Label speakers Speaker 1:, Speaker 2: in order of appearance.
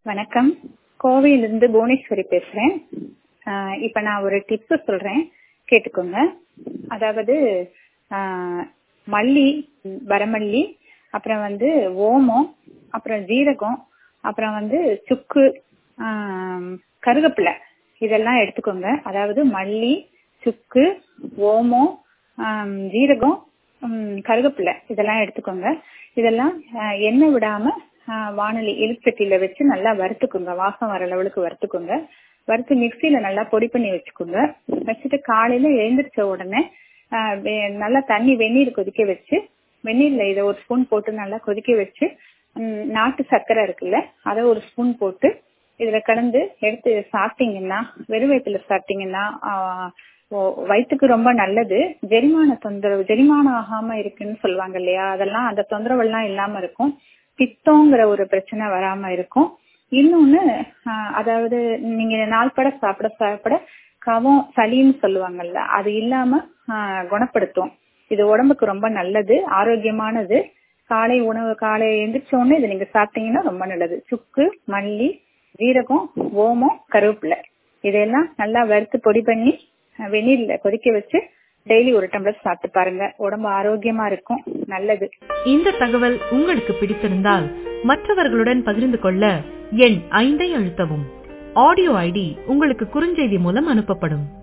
Speaker 1: வணக்கம் கோவையிலிருந்து புவனேஸ்வரி பேசுறேன் ஆஹ் இப்ப நான் ஒரு டிப்ஸ் சொல்றேன் கேட்டுக்கோங்க அதாவது ஆஹ் மல்லி வரமல்லி அப்புறம் வந்து ஓமம் அப்புறம் ஜீரகம் அப்புறம் வந்து சுக்கு ஆஹ் கருவேப்பிலை இதெல்லாம் எடுத்துக்கோங்க அதாவது மல்லி சுக்கு ஓமம் ஆஹ் ஜீரகம் உம் கருவேப்பிலை இதெல்லாம் எடுத்துக்கோங்க இதெல்லாம் ஆஹ் எண்ணெய் விடாம ஆஹ் வானொலி எலுச்சட்டியில வச்சு நல்லா வறுத்துக்கோங்க வாசம் வர லெவலுக்கு வறுத்துக்கோங்க வறுத்து மிக்சியில நல்லா பொடி பண்ணி வச்சுக்கோங்க வச்சுட்டு காலையில எழுந்திரிச்ச உடனே ஆஹ் வெ- நல்லா தண்ணி வெந்நீர் கொதிக்க வச்சு வெந்நீர்ல இதை ஒரு ஸ்பூன் போட்டு நல்லா கொதிக்க வச்சு உம் நாட்டு சர்க்கரை இருக்குல்ல அதை ஒரு ஸ்பூன் போட்டு இதுல கலந்து எடுத்து சாப்பிட்டீங்கன்னா வெறும் வயிற்றுல சாப்பிட்டீங்கன்னா ஆஹ் ஓ- வயித்துக்கு ரொம்ப நல்லது ஜெரிமான தொந்தரவு ஜெரிமானம் ஆகாம இருக்குன்னு சொல்லுவாங்க இல்லையா அதெல்லாம் அந்த தொந்தரவு எல்லாம் இல்லாம இருக்கும் பித்தங்கிற ஒரு பிரச்சனை வராம இருக்கும் இன்னொன்னு ஆஹ் அதாவது நீங்க நாள்பட சாப்பிட சாப்பிட கவம் சளின்னு சொல்லுவாங்கல்ல அது இல்லாம ஆஹ் குணப்படுத்தும் இது உடம்புக்கு ரொம்ப நல்லது ஆரோக்கியமானது காலை உணவு காலை எந்திரிச்ச உடனே இதை நீங்க சாப்பிட்டீங்கன்னா ரொம்ப நல்லது சுக்கு மல்லி ஜீரகம் ஓமம் கருவேப்பிலை இதெல்லாம் நல்லா வறுத்து பொடி பண்ணி அஹ் வெந்நீர்ல கொதிக்க வச்சு டெய்லி ஒரு டம்ளர் சாப்பிட்டு பாருங்க உடம்பு ஆரோக்கியமா இருக்கும் நல்லது
Speaker 2: இந்த தகவல் உங்களுக்கு பிடித்திருந்தால் மற்றவர்களுடன் பகிர்ந்து கொள்ள எண் ஐந்தை அழுத்தவும் ஆடியோ ஐடி உங்களுக்கு குறுஞ்செய்தி மூலம் அனுப்பப்படும்